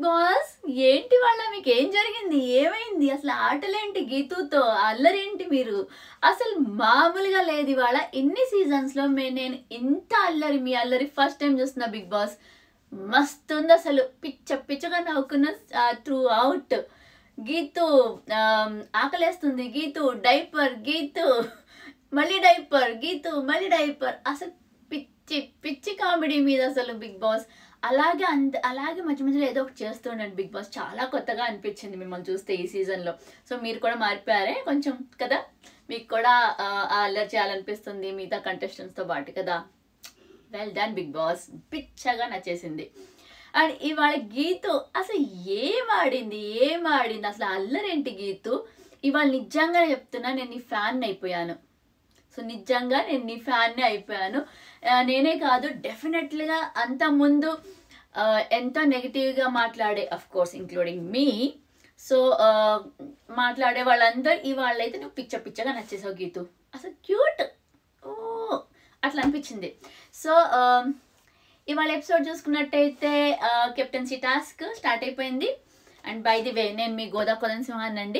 boss ఏంటి వాళ్ళ మీకు ఏం జరిగింది ఏమైంది అసలు ఆటలేంటి గీతుతో అల్లరేంటి మీరు అసలు మామూలుగా లేదు ఇవాళ ఇన్ని సీజన్స్ లో మే నేను ఇంత అల్లరి మీ అల్లరి ఫస్ట్ టైం చూస్తున్నా బిగ్ బాస్ మస్తు ఉంది అసలు పిచ్చ పిచ్చగా నవ్వుకున్న త్రూ అవుట్ గీతు ఆమ్, ఆకలేస్తుంది గీతు డైపర్ గీతు మళ్ళీ డైపర్ గీతు మళ్ళీ డైపర్ అసలు పిచ్చి పిచ్చి కామెడీ మీద అసలు బిగ్ బాస్ అలాగే అంత అలాగే మధ్య మధ్యలో ఏదో ఒకటి చేస్తూ ఉండండి బిగ్ బాస్ చాలా కొత్తగా అనిపించింది మిమ్మల్ని చూస్తే ఈ సీజన్లో సో మీరు కూడా మారిపోయారే కొంచెం కదా మీకు కూడా ఆ, ఆ అల్లరి చేయాలనిపిస్తుంది మిగతా కంటెస్టెంట్స్తో పాటు కదా వెల్ డన్ బిగ్ బాస్ పిచ్చగా నచ్చేసింది అండ్ ఇవాళ గీతు అసలు ఏం ఆడింది ఏం ఆడింది అసలు అల్లరేంటి గీతు ఇవాళ నిజంగా చెప్తున్నా నేను నీ ఫ్యాన్ అయిపోయాను సో నిజంగా నేను నీ ఫ్యాన్నే అయిపోయాను ఆ, నేనే కాదు డెఫినెట్లీగా అంత ముందు ఆ, ఎంతో నెగిటివ్గా మాట్లాడే అఫ్ కోర్స్ ఇంక్లూడింగ్ మీ సో ఆ, మాట్లాడే వాళ్ళందరూ ఇవాళ అయితే నువ్వు పిచ్చ పిచ్చగా నచ్చేసావు గీతు అసలు క్యూట్ ఓ అట్లా అనిపించింది సో ఆ, ఇవాళ ఎపిసోడ్ చూసుకున్నట్టయితే కెప్టెన్సీ టాస్క్ స్టార్ట్ అయిపోయింది అండ్ బై ది వే నేను మీ గోదా కొదన్ సింహాన్ అండి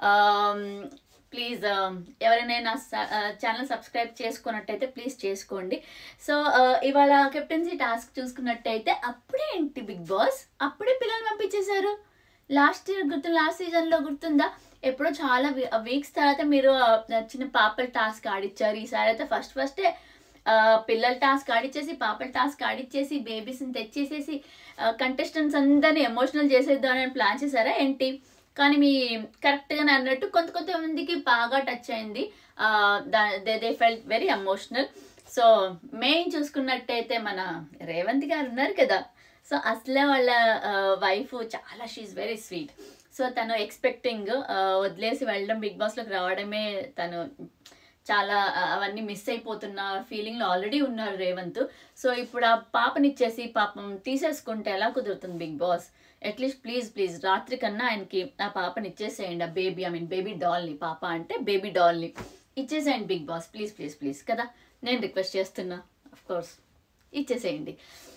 ప్లీజ్ ఎవరైనా నా ఛానల్ సబ్స్క్రైబ్ చేసుకున్నట్టయితే ప్లీజ్ చేసుకోండి సో ఇవాళ కెప్టెన్సీ టాస్క్ చూసుకున్నట్టయితే అప్పుడే ఏంటి బిగ్ బాస్ అప్పుడే పిల్లలు పంపించేశారు లాస్ట్ ఇయర్ గుర్తు లాస్ట్ సీజన్లో గుర్తుందా ఎప్పుడో చాలా వీక్స్ తర్వాత మీరు ఆ, చిన్న పాపల టాస్క్ ఆడిచ్చారు ఈసారి అయితే ఫస్ట్ ఫస్టే ఆ, పిల్లల టాస్క్ ఆడిచ్చేసి పాపల టాస్క్ ఆడిచ్చేసి బేబీస్ని తెచ్చేసేసి కంటెస్టెంట్స్ అందరినీ ఎమోషనల్ చేసేద్దామని ప్లాన్ చేశారా ఏంటి కానీ మీ కరెక్ట్గా అన్నట్టు కొంత కొంతమందికి బాగా టచ్ అయింది they they felt very emotional so main చూసుకున్నట్టయితే మన రేవంత్ గారు ఉన్నారు కదా సో అసలే వాళ్ళ వైఫ్ చాలా షీఈ్ వెరీ స్వీట్ సో తను ఎక్స్పెక్టింగ్ వదిలేసి వెళ్ళడం బిగ్ బాస్లోకి రావడమే తను చాలా ఆ, అవన్నీ మిస్ అయిపోతున్న ఫీలింగ్లో ఆల్రెడీ ఉన్నారు రేవంత్ సో ఇప్పుడు ఆ పాపనిచ్చేసి పాపం తీసేసుకుంటే ఎలా కుదురుతుంది big boss at least please please రాత్రి కన్నా ఆయనకి ఆ పాపని ఇచ్చేసేయండి ఆ బేబీ ఐ మీన్ బేబీ డాల్ని పాప అంటే బేబీ డాల్ని ఇచ్చేసేయండి big boss please please please కదా నేను రిక్వెస్ట్ చేస్తున్నా అఫ్ కోర్స్ ఇచ్చేసేయండి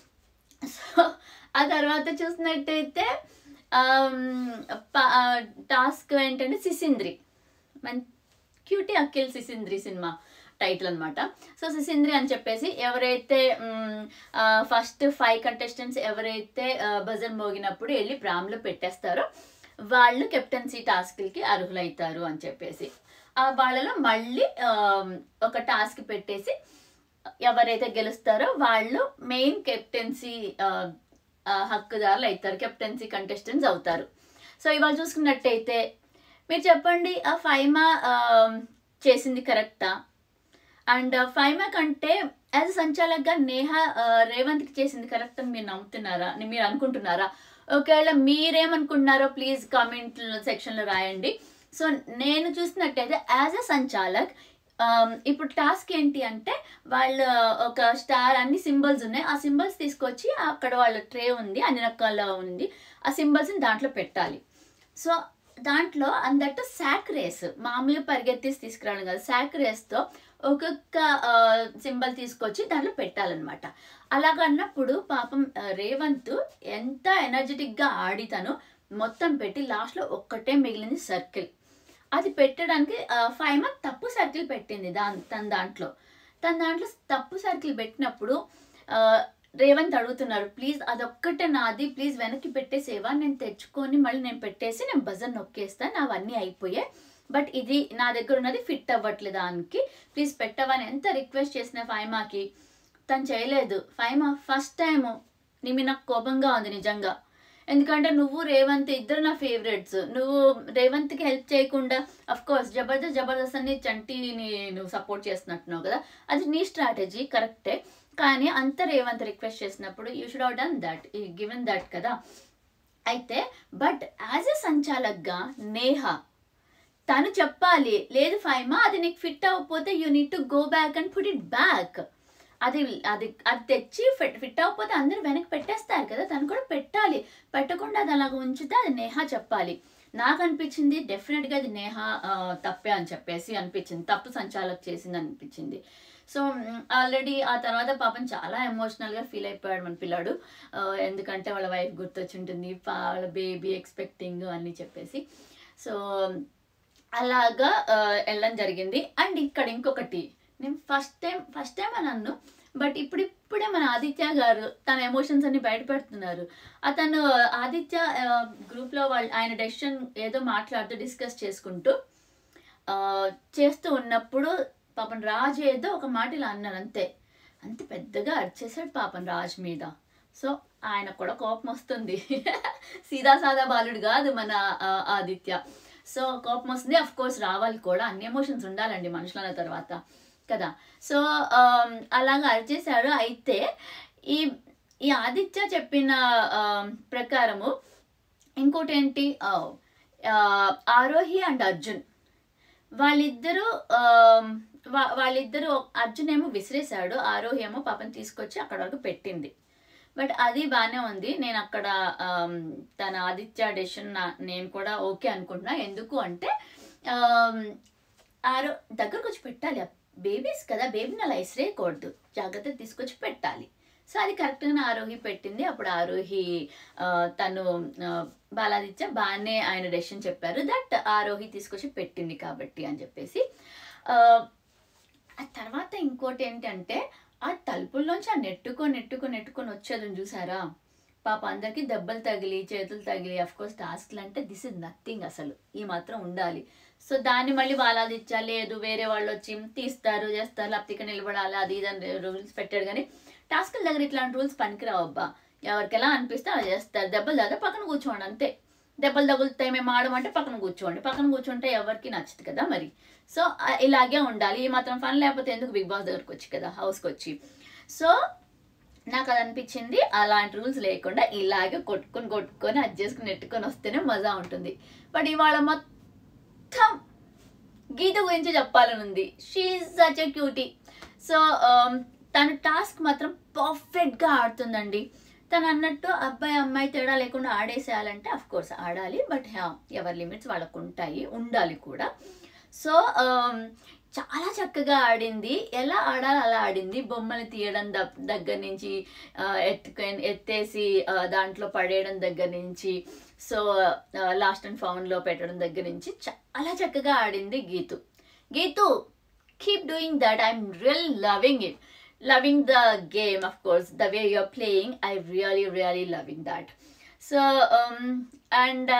సో ఆ తర్వాత చూసినట్టయితే టాస్క్ ఏంటంటే సిసింద్రి మన్ క్యూటీ అఖిల్ సిసింద్రి సినిమా టైటిల్ అన్నమాట సో సిసింద్రి అని చెప్పేసి ఎవరైతే ఫస్ట్ ఫైవ్ కంటెస్టెంట్స్ ఎవరైతే బజర్ మోగినప్పుడు వెళ్ళి ప్రామ్లో పెట్టేస్తారో వాళ్ళు కెప్టెన్సీ టాస్క్లకి అర్హులవుతారు అని చెప్పేసి ఆ వాళ్ళలో మళ్ళీ ఆ, ఒక టాస్క్ పెట్టేసి ఎవరైతే గెలుస్తారో వాళ్ళు మెయిన్ కెప్టెన్సీ హక్కుదారులు అవుతారు కెప్టెన్సీ కంటెస్టెంట్స్ అవుతారు సో ఇవాళ చూసుకున్నట్టయితే మీరు చెప్పండి ఆ ఫైమా ఆ, చేసింది కరెక్టా అండ్ ఫైమా కంటే యాజ్ సంచాలక్గా నేహ ఆ, రేవంత్కి చేసింది కరెక్ట్ అని మీరు నమ్ముతున్నారా అని మీరు అనుకుంటున్నారా ఒకవేళ మీరేమనుకుంటున్నారో ప్లీజ్ కామెంట్ సెక్షన్లో రాయండి సో నేను చూసినట్టయితే యాజ్ అ సంచాలక్ ఆమ్, ఇప్పుడు టాస్క్ ఏంటి అంటే వాళ్ళ ఒక స్టార్ అన్ని సింబల్స్ ఉన్నాయి ఆ సింబల్స్ తీసుకొచ్చి అక్కడ వాళ్ళ ట్రే ఉంది అన్ని రకాల ఉంది ఆ సింబల్స్ని దాంట్లో పెట్టాలి సో దాంట్లో అందట్టు శాక్ రేస్ మామూలుగా పరిగెత్తేసి తీసుకురావడం కాదు శాక్ రేస్తో ఒక్కొక్క సింబల్ తీసుకొచ్చి దాంట్లో పెట్టాలన్నమాట అలాగ అన్నప్పుడు పాపం ఆ, రేవంత్ ఎంత ఎనర్జెటిక్గా ఆడి తను మొత్తం పెట్టి లాస్ట్లో ఒక్కటే మిగిలింది సర్కిల్ అది పెట్టడానికి ఫైవ్ మంత్ తప్పు సర్కిల్ పెట్టింది దాని తన దాంట్లో తన దాంట్లో తప్పు సర్కిల్ పెట్టినప్పుడు ఆ, రేవంత్ అడుగుతున్నారు ప్లీజ్ అదొక్కటే నాది ప్లీజ్ వెనక్కి పెట్టేసేవా నేను తెచ్చుకొని మళ్ళీ నేను పెట్టేసి నేను బజర్ నొక్కేస్తాను అవన్నీ అయిపోయాయి బట్ ఇది నా దగ్గర ఉన్నది ఫిట్ అవ్వట్లేదు దానికి ప్లీజ్ పెట్టవని ఎంత రిక్వెస్ట్ చేసిన ఫైమాకి తను చేయలేదు ఫైమా ఫస్ట్ టైం నీ మీద నాకు కోపంగా ఉంది నిజంగా ఎందుకంటే నువ్వు రేవంత్ ఇద్దరు నా ఫేవరెట్స్ నువ్వు రేవంత్కి హెల్ప్ చేయకుండా అఫ్ కోర్స్ జబర్దస్త్ జబర్దస్త్ అని చంటిని నువ్వు సపోర్ట్ చేస్తున్నట్టున్నావు కదా అది నీ స్ట్రాటజీ కరెక్టే కానీ అంత రేవంత్ రిక్వెస్ట్ చేసినప్పుడు you should have done that given that కదా అయితే బట్ యాజ్ ఎ సంచాలక్గా నేహ తను చెప్పాలి లేదు ఫైమా అది నీకు ఫిట్ అవ్వకపోతే you need to go back and put it back అది అది అది తెచ్చి ఫిట్ ఫిట్ అవ్వకపోతే అందరూ వెనక్కి పెట్టేస్తారు కదా తను కూడా పెట్టాలి పెట్టకుండా అది అలాగ ఉంచితే అది నేహా చెప్పాలి నాకు అనిపించింది డెఫినెట్గా అది నేహా ఆ, తప్పే అని చెప్పేసి అనిపించింది తప్పు సంచాలక్ చేసింది అనిపించింది సో ఆల్రెడీ ఆ తర్వాత పాపం చాలా ఎమోషనల్గా ఫీల్ అయిపోయాడు మన పిల్లాడు ఆ, ఎందుకంటే వాళ్ళ వైఫ్ గుర్తొచ్చుంటుంది పా- వాళ్ళ బేబీ ఎక్స్పెక్టింగ్ అని చెప్పేసి సో అలాగా ఆ, వెళ్ళడం జరిగింది అండ్ ఇక్కడ ఇంకొకటి నేను ఫస్ట్ టైం ఫస్ట్ టైం అని అన్ను బట్ ఇప్పుడు ఇప్పుడే మన ఆదిత్య గారు తన ఎమోషన్స్ అన్ని బయట పెడుతున్నారు అతను ఆదిత్య గ్రూప్లో వాళ్ళు ఆయన డెసిషన్ ఏదో మాట్లాడుతూ డిస్కస్ చేసుకుంటూ ఆ, చేస్తూ ఉన్నప్పుడు పాపం రాజు ఏదో ఒక మాట ఇలా అన్నారు అంతే అంతే పెద్దగా అరిచేసాడు పాపం రాజ్ మీద సో ఆయన కూడా కోపం వస్తుంది సీదా సాదా బాలుడు కాదు మన ఆ, ఆదిత్య సో కోపం వస్తుంది అఫ్ కోర్స్ రావాలి కూడా అన్ని ఎమోషన్స్ ఉండాలండి మనుషుల తర్వాత కదా సో ఆమ్, అలాగా అరిచేశాడు అయితే ఈ ఈ ఆదిత్య చెప్పిన ఆమ్, ప్రకారము ఇంకోటి ఏంటి ఆ, ఆ, ఆరోహి అండ్ అర్జున్ వాళ్ళిద్దరూ ఆమ్, వా- వాళ్ళిద్దరూ అర్జున్ ఏమో విసిరేశాడు ఆరోహి ఏమో పాపం తీసుకొచ్చి అక్కడ వరకు పెట్టింది బట్ అది బాగానే ఉంది నేను అక్కడ ఆమ్, తన ఆదిత్య డెసిషన్ నేను కూడా ఓకే అనుకుంటున్నా ఎందుకు అంటే ఆమ్, ఆరో దగ్గరకు వచ్చి పెట్టాలి బేబీస్ కదా బేబీని అలా ఇసిరేయకూడదు జాగ్రత్తగా తీసుకొచ్చి పెట్టాలి సో అది కరెక్ట్గానే ఆరోహి పెట్టింది అప్పుడు ఆరోహి ఆ, తను ఆ, బాలాదిత్య బాగానే ఆయన డెసిషన్ చెప్పారు దట్ ఆరోహి తీసుకొచ్చి పెట్టింది కాబట్టి అని చెప్పేసి ఆ, ఆ తర్వాత ఇంకోటి ఏంటంటే ఆ తలుపుల్లోంచి ఆ నెట్టుకొని నెట్టుకొని నెట్టుకొని వచ్చేదని చూసారా పాప అందరికి దెబ్బలు తగిలి చేతులు తగిలి అఫ్ కోర్స్ టాస్క్లు అంటే దిస్ ఇస్ నథింగ్ అసలు ఈ మాత్రం ఉండాలి సో దాన్ని మళ్ళీ బాలాదిత్య లేదు వేరే వాళ్ళు వచ్చి తీస్తారు చేస్తారు లేకపోతే ఇక్కడ నిలబడాలి అది ఇది అని రూల్స్ పెట్టాడు కానీ టాస్క్ల దగ్గర ఇట్లాంటి రూల్స్ పనికిరావు అబ్బా ఎవరికి ఎలా అనిపిస్తే అలా చేస్తారు దెబ్బలు దగ్గర పక్కన కూర్చోండి అంతే దెబ్బలు తగులుతాయి మేము ఆడమంటే పక్కన కూర్చోండి పక్కన కూర్చుంటే ఎవరికి నచ్చదు కదా మరి సో ఆ, ఇలాగే ఉండాలి ఈ మాత్రం ఫన్ లేకపోతే ఎందుకు బిగ్ బాస్ దగ్గరకు వచ్చి కదా హౌస్కి వచ్చి సో నాకు అది అనిపించింది అలాంటి రూల్స్ లేకుండా ఇలాగే కొట్టుకొని కొట్టుకొని అది చేసుకుని నెట్టుకొని వస్తేనే మజా ఉంటుంది బట్ ఇవాళ మొత్తం గీత గురించి చెప్పాలని ఉంది she's such a cutie so తన టాస్క్ మాత్రం పర్ఫెక్ట్గా ఆడుతుందండి తను అన్నట్టు అబ్బాయి అమ్మాయి తేడా లేకుండా ఆడేసేయాలంటే అఫ్ కోర్స్ ఆడాలి బట్ ఎవరి లిమిట్స్ వాళ్ళకు ఉంటాయి ఉండాలి కూడా సో చాలా చక్కగా ఆడింది ఎలా ఆడాలి అలా ఆడింది బొమ్మలు తీయడం ద- దగ్గర నుంచి ఆ, ఎత్తుకొని ఎత్తేసి ఆ, దాంట్లో పడేయడం దగ్గర నుంచి సో లాస్ట్ అండ్ ఫౌండ్లో పెట్టడం దగ్గర నుంచి చాలా చక్కగా ఆడింది Geethu Geethu keep doing that I'm real loving it loving the game of course the way you're playing I really really loving that so and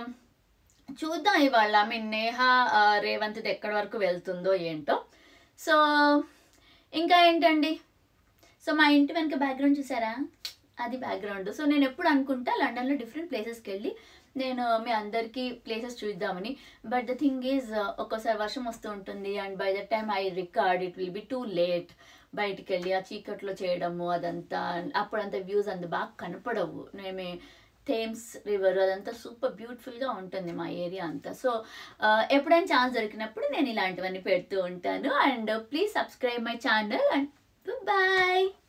చూద్దాం ఇవాళ ఐ మీన్ నేహ ఆ, రేవంత్ది ఎక్కడి వరకు వెళ్తుందో ఏంటో సో ఇంకా ఏంటండి సో మా ఇంటి వెనక బ్యాక్గ్రౌండ్ చూసారా అది బ్యాక్గ్రౌండ్ సో నేను ఎప్పుడు అనుకుంటా లండన్లో డిఫరెంట్ ప్లేసెస్కి వెళ్ళి నేను మీ అందరికీ ప్లేసెస్ చూద్దామని బట్ ద థింగ్ ఈజ్ ఒక్కోసారి వర్షం వస్తూ ఉంటుంది and by the time I record it will be too late బయటికి వెళ్ళి ఆ చీకట్లో చేయడము అదంతా అప్పుడంత వ్యూస్ అంత బాగా కనపడవు మేమే థేమ్స్ రివర్ అదంతా సూపర్ బ్యూటిఫుల్గా ఉంటుంది మా ఏరియా అంతా సో ఎప్పుడైనా ఛాన్స్ దొరికినప్పుడు నేను ఇలాంటివన్నీ పెడుతూ ఉంటాను and please subscribe my channel and bye